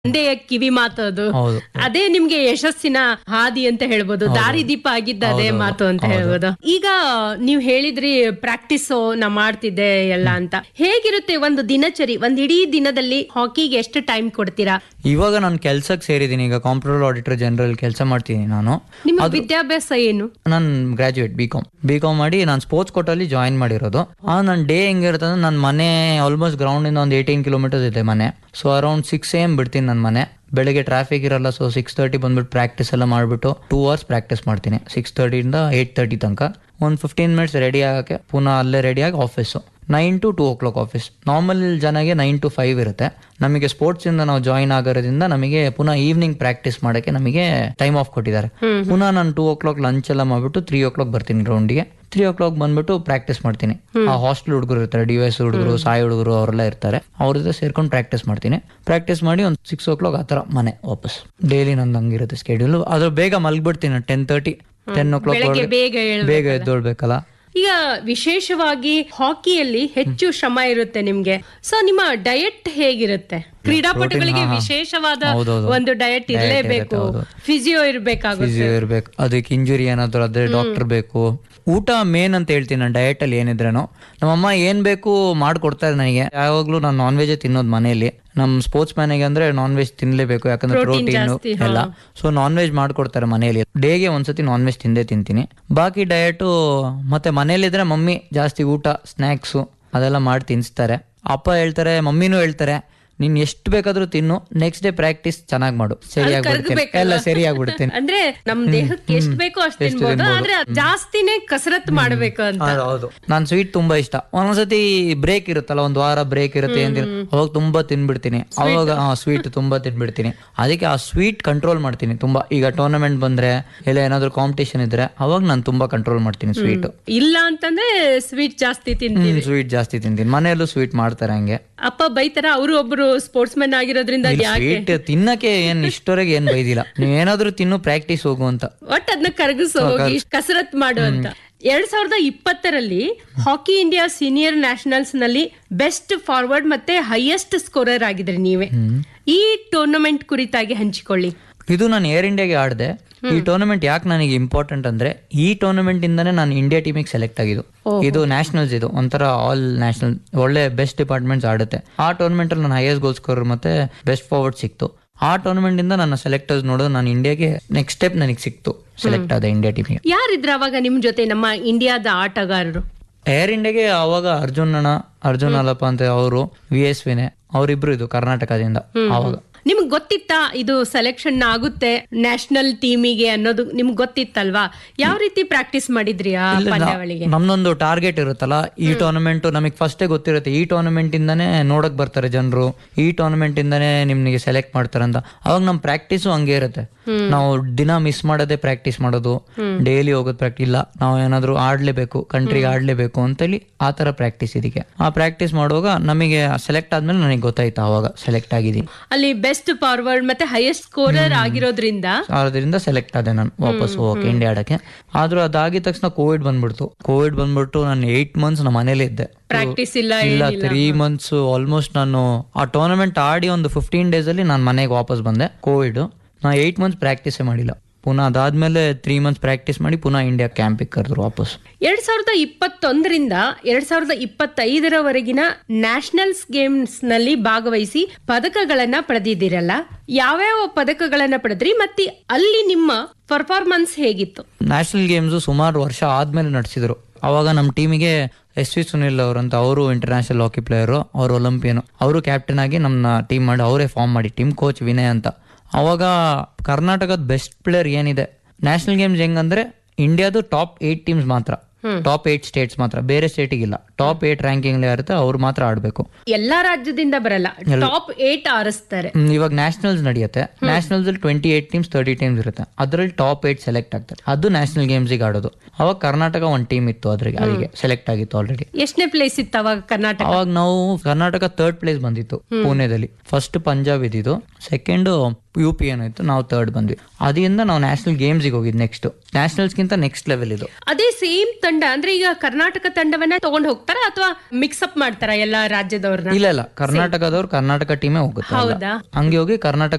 ತಂದೆಯ ಕಿವಿ ಮಾತು ಅದು ಹೌದು ಅದೇ ನಿಮ್ಗೆ ಯಶಸ್ಸಿನ ಹಾದಿ ಅಂತ ಹೇಳ್ಬೋದು ದಾರಿದೀಪ ಆಗಿದ್ದ ಅದೇ ಮಾತು ಅಂತ ಹೇಳ್ಬೋದು ಈಗ ನೀವ್ ಹೇಳಿದ್ರಿ ಪ್ರಾಕ್ಟೀಸ್ ನಾ ಮಾಡ್ತಿದ್ದೆ ಎಲ್ಲ ಅಂತ ಹೇಗಿರುತ್ತೆ ಒಂದು ದಿನಚರಿ ಒಂದ್ ಇಡೀ ದಿನದಲ್ಲಿ ಹಾಕಿಗೆ ಎಷ್ಟು ಟೈಮ್ ಕೊಡ್ತೀರಾ ಇವಾಗ ನಾನು ಕೆಲ್ಸಕ್ಕೆ ಸೇರಿದ್ದೀನಿ ಈಗ ಕಾಂಪ್ಯೂಟರ್ ಆಡಿಟರ್ ಜನರಲ್ ಕೆಲಸ ಮಾಡ್ತೀನಿ ನಾನು ನಿಮ್ಮ ವಿದ್ಯಾಭ್ಯಾಸ ಏನು ನಾನು graduate B com B com ಮಾಡಿ ನಾನು ಸ್ಪೋರ್ಟ್ಸ್ ಕೋಟಲ್ಲಿ ಜಾಯಿನ್ ಮಾಡಿರೋದು ಆ ನನ್ನ ಡೇ ಹೆಂಗಿರುತ್ತೆ ಅಂದ್ರೆ ನನ್ನ ಮನೆ ಆಲ್ಮೋಸ್ಟ್ ಗ್ರೌಂಡ್ ಇಂದ ಒಂದು ಏಯ್ಟೀನ್ ಕಿಲೋಮೀಟರ್ಸ್ ಇದೆ ಮನೆ ಸೊ ಅರೌಂಡ್ ಸಿಕ್ಸ್ ಎಮ್ ಬಿಡ್ತೀನಿ ನನ್ನ ಮನೆ ಬೆಳಗ್ಗೆ ಟ್ರಾಫಿಕ್ ಇರಲ್ಲ ಸೊ ಸಿಕ್ಸ್ ತರ್ಟಿ ಬಂದ್ಬಿಟ್ಟು ಪ್ರಾಕ್ಟೀಸ್ ಎಲ್ಲ ಮಾಡಿಬಿಟ್ಟು ಟೂ ಅವರ್ಸ್ ಪ್ರಾಕ್ಟೀಸ್ ಮಾಡ್ತೀನಿ ಸಿಕ್ಸ್ ತರ್ಟಿಯಿಂದ ಏಯ್ಟ್ ತರ್ಟಿ ತನಕ ಒಂದು ಫಿಫ್ಟೀನ್ ಮಿನಿಟ್ಸ್ ರೆಡಿ ಆಗೋಕ್ಕೆ ಪುನಃ ಅಲ್ಲೇ ರೆಡಿಯಾಗಿ office nine to two o'clock office normal ಜನಗೆ ನೈನ್ ಟು ಫೈವ್ ಇರುತ್ತೆ ನಮಗೆ ಸ್ಪೋರ್ಟ್ಸ್ ಇಂದ ನಾವು ಜಾಯಿನ್ ಆಗೋದ್ರಿಂದ ನಮಗೆ ಪುನಃ ಈವ್ನಿಂಗ್ ಪ್ರಾಕ್ಟೀಸ್ ಮಾಡೋಕ್ಕೆ ನಮಗೆ ಟೈಮ್ ಆಫ್ ಕೊಟ್ಟಿದ್ದಾರೆ ಪುನಃ ನಾನು ಟೂ ಓ ಕ್ಲಾಕ್ ಲಂಚ್ ಎಲ್ಲ ಮಾಡ್ಬಿಟ್ಟು ತ್ರೀ ಓ ಕ್ಲಾಕ್ ಬರ್ತೀನಿ ಗ್ರೌಂಡಿಗೆ ತ್ರೀ ಓ ಕ್ಲಾಕ್ ಬಂದ್ಬಿಟ್ಟು ಪ್ರಾಕ್ಟೀಸ್ ಮಾಡ್ತೀನಿ ಆ ಹಾಸ್ಟೆಲ್ ಹುಡುಗರು ಇರ್ತಾರೆ ಡಿ ಎಸ್ ಹುಡುಗರು ಸಾಯಿ ಹುಡುಗರು ಅವರೆಲ್ಲ ಇರ್ತಾರೆ ಅವ್ರ ಜೊತೆ ಸೇರ್ಕೊಂಡು ಪ್ರಾಕ್ಟೀಸ್ ಮಾಡ್ತೀನಿ ಪ್ರಾಕ್ಟೀಸ್ ಮಾಡಿ ಒಂದು ಸಿಕ್ಸ್ ಓ ಕ್ಲಾಕ್ ಆ ಥರ ಮನೆ ವಾಪಸ್ ಡೈಲಿ ನಂದು ಹಂಗಿರುತ್ತೆ ಸ್ಕೆಡ್ಯೂಲ್ ಅದ್ರ ಬೇಗ ಮಲಗ್ಬಿಡ್ತೀನಿ ten thirty ten o'clock ಬೆಳಗ್ಗೆ ಬೇಗ ಏಳ್ಬೇಕು. ಬೇಗ ಎದ್ದೊಳ್ಬೇಕಲ್ಲ ಈಗ ವಿಶೇಷವಾಗಿ ಹಾಕಿಯಲ್ಲಿ ಹೆಚ್ಚು ಶ್ರಮ ಇರುತ್ತೆ ನಿಮ್ಗೆ ಸೊ ನಿಮ್ಮ ಡಯಟ್ ಹೇಗಿರುತ್ತೆ ಕ್ರೀಡಾಪಟುಗಳಿಗೆ ವಿಶೇಷವಾದ ಹೌದೌದು. ಒಂದು ಡಯಟ್ ಇರಲೇಬೇಕು ಫಿಸಿಯೋ ಇರ್ಬೇಕಾಗುತ್ತೆ ಫಿಸಿಯೋ ಇರ್ಬೇಕು ಅದಕ್ಕೆ ಇಂಜುರಿ ಏನಾದ್ರು ಅದೇ ಡಾಕ್ಟರ್ ಬೇಕು ಊಟ ಮೇನ್ ಅಂತ ಹೇಳ್ತೀನಿ ನಾನು ಡಯಟ್ ಅಲ್ಲಿ ಏನಿದ್ರೇನು ನಮ್ಮಮ್ಮ ಏನ್ ಬೇಕು ಮಾಡ್ಕೊಡ್ತಾರೆ ನನಗೆ ಯಾವಾಗ್ಲೂ ನಾನು ನಾನ್ ವೆಜ್ ತಿನ್ನೋದು ಮನೆಯಲ್ಲಿ ನಮ್ ಸ್ಪೋರ್ಟ್ಸ್ ಮ್ಯಾನಿಗೆ ಅಂದ್ರೆ ನಾನ್ ವೆಜ್ ತಿನ್ಲೇಬೇಕು ಯಾಕಂದ್ರೆ ಪ್ರೋಟೀನ್ ಜಾಸ್ತಿ, ಹಾ. ಎಲ್ಲ ಸೊ ನಾನ್ ವೆಜ್ ಮಾಡ್ಕೊಡ್ತಾರೆ ಮನೆಯಲ್ಲಿ ಡೇಗೆ ಒಂದ್ಸತಿ ನಾನ್ ವೆಜ್ ತಿಂದೇ ತಿಂತೀನಿ ಬಾಕಿ ಡಯಟು ಮತ್ತೆ ಮನೇಲಿದ್ರೆ ಮಮ್ಮಿ ಜಾಸ್ತಿ ಊಟ ಸ್ನ್ಯಾಕ್ಸು ಅದೆಲ್ಲ ಮಾಡಿ ತಿನ್ನಿಸ್ತಾರೆ ಅಪ್ಪ ಹೇಳ್ತಾರೆ ಮಮ್ಮಿನೂ ಹೇಳ್ತಾರೆ ನೀನ್ ಎಷ್ಟು ಬೇಕಾದ್ರೂ ತಿನ್ನು ನೆಕ್ಸ್ಟ್ ಡೇ ಪ್ರಾಕ್ಟೀಸ್ ಚೆನ್ನಾಗಿ ಮಾಡು ಸರಿಯಾಗಿ ಬಿಡ್ತೀನಿ ಎಲ್ಲ ಸರಿಯಾಗಿ ಬಿಡ್ತೀನಿ ಅಂದ್ರೆ ನಮ್ ದೇಹಕ್ಕೆ ಎಷ್ಟ್ ಬೇಕೋ ಅಷ್ಟು ತಿನ್ಬೋದು ಆದ್ರೆ ಜಾಸ್ತಿನೇ ಕಸರತ್ ಮಾಡ್ಬೇಕು ಅಂತ ಹೌದು ನಾನ್ ಸ್ವೀಟ್ ತುಂಬಾ ಇಷ್ಟ ಒಂದೊಂದ್ಸತಿ ಬ್ರೇಕ್ ಇರುತ್ತಲ್ಲ ಒಂದ್ ವಾರ ಬ್ರೇಕ್ ಇರುತ್ತೆ ಅಂತ ಅವಾಗ ತುಂಬಾ ತಿನ್ಬಿಡ್ತೀನಿ ಅವಾಗ ಸ್ವೀಟ್ ತುಂಬಾ ತಿನ್ಬಿಡ್ತೀನಿ ಅದಕ್ಕೆ ಆ ಸ್ವೀಟ್ ಕಂಟ್ರೋಲ್ ಮಾಡ್ತೀನಿ ತುಂಬಾ ಈಗ ಟೂರ್ನಮೆಂಟ್ ಬಂದ್ರೆ ಇಲ್ಲ ಏನಾದ್ರು ಕಾಂಪಿಟೇಷನ್ ಇದ್ರೆ ಅವಾಗ ನಾನು ತುಂಬಾ ಕಂಟ್ರೋಲ್ ಮಾಡ್ತೀನಿ ಸ್ವೀಟ್ ಇಲ್ಲ ಅಂತಂದ್ರೆ ಸ್ವೀಟ್ ಜಾಸ್ತಿ ತಿಂತೀವಿ ಸ್ವೀಟ್ ಜಾಸ್ತಿ ತಿಂತೀನಿ ಮನೆಯಲ್ಲೂ ಸ್ವೀಟ್ ಮಾಡ್ತಾರೆ ಹಂಗೆ ಅಪ್ಪ ಬೈತಾರ ಅವರು ಒಬ್ರು ಸ್ಪೋರ್ಟ್ಸ್ ಮ್ಯಾನ್ ಆಗಿರೋದ್ರಿಂದ ಯಾಕೆ ಸ್ವೀಟ್ ತಿನ್ನಕ್ಕೆ ಏನ್ ಇಷ್ಟವರೆಗೆ ಏನ್ ಬೈದಿಲ್ಲ ನೀವ್ ಏನಾದ್ರೂ ತಿನ್ನು ಪ್ರಾಕ್ಟೀಸ್ ಹೋಗು ಅಂತ ಒಟ್ ಅದನ್ನ ಕರಗಿಸೋ ಹೋಗಿ ಕಸರತ್ ಮಾಡು ಅಂತ ಎರಡ್ ಸಾವಿರದ ಇಪ್ಪತ್ತರಲ್ಲಿ ಹಾಕಿ ಇಂಡಿಯಾ ಸೀನಿಯರ್ ನ್ಯಾಷನಲ್ಸ್ ನಲ್ಲಿ ಬೆಸ್ಟ್ ಫಾರ್ವರ್ಡ್ ಮತ್ತೆ ಹೈಯೆಸ್ಟ್ ಸ್ಕೋರರ್ ಆಗಿದ್ರಿ ನೀವೇ ಈ ಟೂರ್ನಮೆಂಟ್ ಕುರಿತಾಗಿ ಹಂಚಿಕೊಳ್ಳಿ ಇದು ನಾನು ಏರ್ ಇಂಡಿಯಾಗೆ ಆಡಿದೆ ಈ ಟೂರ್ನಮೆಂಟ್ ಯಾಕೆ ನನಗೆ ಇಂಪಾರ್ಟೆಂಟ್ ಅಂದ್ರೆ ಈ ಟೂರ್ನಮೆಂಟ್ ಇಂದಾನೆ ನಾನು ಇಂಡಿಯಾ ಟೀಮಿಗೆ ಸೆಲೆಕ್ಟ್ ಆಗಿದ್ದು ಇದು ನ್ಯಾಷನಲ್ಸ್ ಇದು ಒಂಥರ ಆಲ್ ನ್ಯಾಷನಲ್ ಒಳ್ಳೆ ಬೆಸ್ಟ್ ಡಿಪಾರ್ಟ್ಮೆಂಟ್ಸ್ ಆಡುತ್ತೆ ಆ ಟೂರ್ನಮೆಂಟ್ ಅಲ್ಲಿ ನಾನು ಹೈಯೆಸ್ಟ್ ಗೋಲ್ ಸ್ಕೋರ್ ಮತ್ತೆ ಬೆಸ್ಟ್ ಫಾರ್ವರ್ಡ್ ಸಿಕ್ತು ಆ ಟೂರ್ನಮೆಂಟ್ ಇಂದ ನನ್ನ ಸೆಲೆಕ್ಟರ್ಸ್ ನೋಡೋದು ನಾನು ಇಂಡಿಯಾಗೆ ನೆಕ್ಸ್ಟ್ ಸ್ಟೆಪ್ ನನಗೆ ಸಿಕ್ತು ಸೆಲೆಕ್ಟ್ ಆದ ಇಂಡಿಯಾ ಟೀಮಿಗೆ ಯಾರಿದ್ರ ಅವಾಗ ನಿಮ್ ಜೊತೆ ನಮ್ಮ ಇಂಡಿಯಾದ ಆಟಗಾರರು ಏರ್ ಇಂಡಿಯಾಗೆ ಅವಾಗ ಅರ್ಜುನ್ ಅಣ್ಣ ಅರ್ಜುನ್ ಅಲ್ಲಪ್ಪ ಅಂತ ಅವರು ವಿ ಎಸ್ ವಿನೆ ಅವರಿಬ್ರು ಇದು ಕರ್ನಾಟಕದಿಂದ ಅವಾಗ ನಿಮ್ಗ್ ಗೊತ್ತಿತ್ತಾ ಇದು ಸೆಲೆಕ್ಷನ್ ಆಗುತ್ತೆ ನ್ಯಾಷನಲ್ ಟೀಮಿಗೆ ಅನ್ನೋದು ನಿಮ್ಗ್ ಗೊತ್ತಿತ್ತಲ್ವಾ ಯಾವ ರೀತಿ ಪ್ರಾಕ್ಟೀಸ್ ಮಾಡಿದ್ರಿ ಆ ಪಂದ್ಯಾವಳಿಗೆ ನಮ್ದೊಂದು ಟಾರ್ಗೆಟ್ ಇರುತ್ತಲ್ಲ ಈ ಟೂರ್ನಮೆಂಟ್ ನಮಗೆ ಫಸ್ಟೇ ಗೊತ್ತಿರುತ್ತೆ ಈ ಟೂರ್ನಮೆಂಟ್ ಇಂದಾನೆ ನೋಡಕ್ ಬರ್ತಾರೆ ಜನರು ಈ ಟೂರ್ನಮೆಂಟ್ ಇಂದಾನೆ ನಿಮ್ಗೆ ಸೆಲೆಕ್ಟ್ ಮಾಡ್ತಾರೆ ಅಂತ ಅವಾಗ ನಮ್ ಪ್ರಾಕ್ಟೀಸು ಹಂಗೆ ಇರುತ್ತೆ ನಾವು ದಿನ ಮಿಸ್ ಮಾಡೋದೇ ಪ್ರಾಕ್ಟೀಸ್ ಮಾಡೋದು ಡೈಲಿ ಹೋಗೋದು ಪ್ರಾಕ್ಟೀಸ್ ಇಲ್ಲ ನಾವು ಏನಾದ್ರು ಆಡ್ಲೇಬೇಕು ಕಂಟ್ರಿಗೆ ಆಡ್ಲೇಬೇಕು ಅಂತೇಳಿ ಆ ತರ ಪ್ರಾಕ್ಟೀಸ್ ಇದಕ್ಕೆ ಆ ಪ್ರಾಕ್ಟೀಸ್ ಮಾಡುವಾಗ ನಮಗೆ ಸೆಲೆಕ್ಟ್ ಆದ್ಮೇಲೆ ನನಗೆ ಗೊತ್ತಾಯ್ತು ಅವಾಗ ಸೆಲೆಕ್ಟ್ ಆಗಿದ್ದೀನಿ ಅಲ್ಲಿ ಬೆಸ್ಟ್ ಫಾರ್ವರ್ಡ್ ಮತ್ತೆ ಹೈಯೆಸ್ಟ್ ಸ್ಕೋರರ್ ಆಗಿರೋದ್ರಿಂದ ಅದರಿಂದ ಸೆಲೆಕ್ಟ್ ಆದೆ ನಾನು ವಾಪಸ್ ಹೋಗಕ್ಕೆ ಇಂಡಿಯಾ ಆಡಕ್ಕೆ ಆದ್ರೂ ಅದಾಗಿದ ತಕ್ಷಣ ಕೋವಿಡ್ ಬಂದ್ಬಿಡ್ತು ಕೋವಿಡ್ ಬಂದ್ಬಿಟ್ಟು ನಾನು ಏಟ್ ಮಂತ್ಸ್ ನಮ್ಮ ಮನೇಲಿ ಇದ್ದೆ ಪ್ರಾಕ್ಟೀಸ್ ಇಲ್ಲ ಇಲ್ಲ ತ್ರೀ ಮಂತ್ಸ್ ಆಲ್ಮೋಸ್ಟ್ ನಾನು ಆ ಟೂರ್ನಮೆಂಟ್ ಆಡಿ ಒಂದು ಫಿಫ್ಟೀನ್ ಡೇಸ್ ಅಲ್ಲಿ ನಾನು ಮನೆಗೆ ವಾಪಸ್ ಬಂದೆ ಕೋವಿಡ್ ನಾ ಏಟ್ ಮಂತ್ಸ್ ಪ್ರಾಕ್ಟೀಸೇ ಮಾಡಿಲ್ಲ ಪುನಃ ಅದಾದ್ಮೇಲೆ ತ್ರೀ ಮಂತ್ಸ್ ಪ್ರಾಕ್ಟೀಸ್ ಮಾಡಿ ಪುನಃ ಇಂಡಿಯಾ ಕ್ಯಾಂಪಿಗೆ ಕರೆದ್ರು ವಾಪಸ್ ಎರಡ್ ಸಾವಿರದ ಇಪ್ಪತ್ತೊಂದರಿಂದ ಎರಡ್ ಸಾವಿರದ ಇಪ್ಪತ್ತೈದರವರೆಗಿನ ನ್ಯಾಷನಲ್ಸ್ ಗೇಮ್ಸ್ ನಲ್ಲಿ ಭಾಗವಹಿಸಿ ಪದಕಗಳನ್ನ ಪಡೆದಿದ್ದೀರಲ್ಲ ಯಾವ್ಯಾವ ಪದಕಗಳನ್ನ ಪಡೆದ್ರಿ ಮತ್ತೆ ಅಲ್ಲಿ ನಿಮ್ಮ ಪರ್ಫಾರ್ಮೆನ್ಸ್ ಹೇಗಿತ್ತು ನ್ಯಾಷನಲ್ ಗೇಮ್ಸ್ ಸುಮಾರು ವರ್ಷ ಆದ್ಮೇಲೆ ನಡೆಸಿದ್ರು ಅವಾಗ ನಮ್ಮ ಟೀಮಿಗೆ ಎಸ್ ವಿ ಸುನಿಲ್ ಅವರು ಅಂತ ಅವರು ಇಂಟರ್ನ್ಯಾಷನಲ್ ಹಾಕಿ ಪ್ಲೇಯರು ಅವರು ಒಲಿಂಪಿಯನ್ ಅವರು ಕ್ಯಾಪ್ಟನ್ ಆಗಿ ನಮ್ಮ ಟೀಮ್ ಮಾಡಿ ಅವರೇ ಫಾರ್ಮ್ ಮಾಡಿ ಟೀಮ್ ಕೋಚ್ ವಿನಯ್ ಅಂತ ಅವಾಗ ಕರ್ನಾಟಕದ ಬೆಸ್ಟ್ ಪ್ಲೇಯರ್ ಏನಿದೆ ನ್ಯಾಷನಲ್ ಗೇಮ್ಸ್ ಹೆಂಗಂದ್ರೆ ಇಂಡಿಯಾದು ಟಾಪ್ ಏಟ್ ಟೀಮ್ಸ್ ಮಾತ್ರ ಟಾಪ್ ಏಟ್ ಸ್ಟೇಟ್ಸ್ ಮಾತ್ರ ಬೇರೆ ಸ್ಟೇಟಿಗಿಲ್ಲ ಟಾಪ್ ಏಟ್ ರ್ಯಾಂಕಿಂಗ್ ಇರುತ್ತೆ ಅವ್ರು ಮಾತ್ರ ಆಡ್ಬೇಕು ಎಲ್ಲಾ ರಾಜ್ಯದಿಂದ ಬರಲ್ಲ ಟಾಪ್ ಏಟ್ ಆರಿಸ್ತಾರೆ ಹ್ಮ್, ಇವಾಗ ನ್ಯಾಷನಲ್ಸ್ ನಡೆಯುತ್ತೆ ನ್ಯಾಷನಲ್ಸ್ ಅಲ್ಲಿ twenty eight teams thirty teams ಇರುತ್ತೆ ಅದ್ರಲ್ಲಿ ಟಾಪ್ ಏಟ್ ಸೆಲೆಕ್ಟ್ ಆಗ್ತಾರೆ ಅದು ನ್ಯಾಷನಲ್ ಗೇಮ್ಸ್ ಗೆ ಆಡೋದು ಅವಾಗ ಕರ್ನಾಟಕ ಒಂದ್ ಟೀಮ್ ಇತ್ತು ಅದ್ರಿಗೆ ಅಲ್ಲಿಗೆ ಸೆಲೆಕ್ಟ್ ಆಗಿತ್ತು ಆಲ್ರೆಡಿ ಎಷ್ಟನೇ ಪ್ಲೇಸ್ ಇತ್ತು ಅವಾಗ ಕರ್ನಾಟಕ ಅವಾಗ ನಾವು ಕರ್ನಾಟಕ ಥರ್ಡ್ ಪ್ಲೇಸ್ ಬಂದಿತ್ತು ಪುಣೆದಲ್ಲಿ ಫಸ್ಟ್ ಪಂಜಾಬ್ ಇದ್ದಿದ್ದು ಸೆಕೆಂಡ್ ಯು ಪಿ ಏನಾಯ್ತು ನಾವು ಥರ್ಡ್ ಬಂದ್ವಿ ಅದರಿಂದ ನಾವು ನ್ಯಾಷನಲ್ ಗೇಮ್ಸ್ಗೆ ಹೋಗಿದ್ದು ನೆಕ್ಸ್ಟ್ ಗಿಂತ ನೆಕ್ಸ್ಟ್ ಲೆವೆಲ್ ಇದು ಅದೇ ಸೇಮ್ ತಂಡ ಅಂದ್ರೆ ಈಗ ಕರ್ನಾಟಕ ತಂಡವನ್ನ ತಗೊಂಡ್ ಹೋಗ್ತಾರ ಅಥವಾ ಮಿಕ್ಸ್ ಅಪ್ ಮಾಡ್ತಾರ ಎಲ್ಲಾ ರಾಜ್ಯದವ್ರನ್ನ ಇಲ್ಲ ಇಲ್ಲ ಕರ್ನಾಟಕದವ್ರು ಕರ್ನಾಟಕ ಟೀಮೇ ಹೋಗುತ್ತೆ ಎಲ್ಲ. ಹೌದಾ ಹಂಗೆ ಹೋಗಿ ಕರ್ನಾಟಕ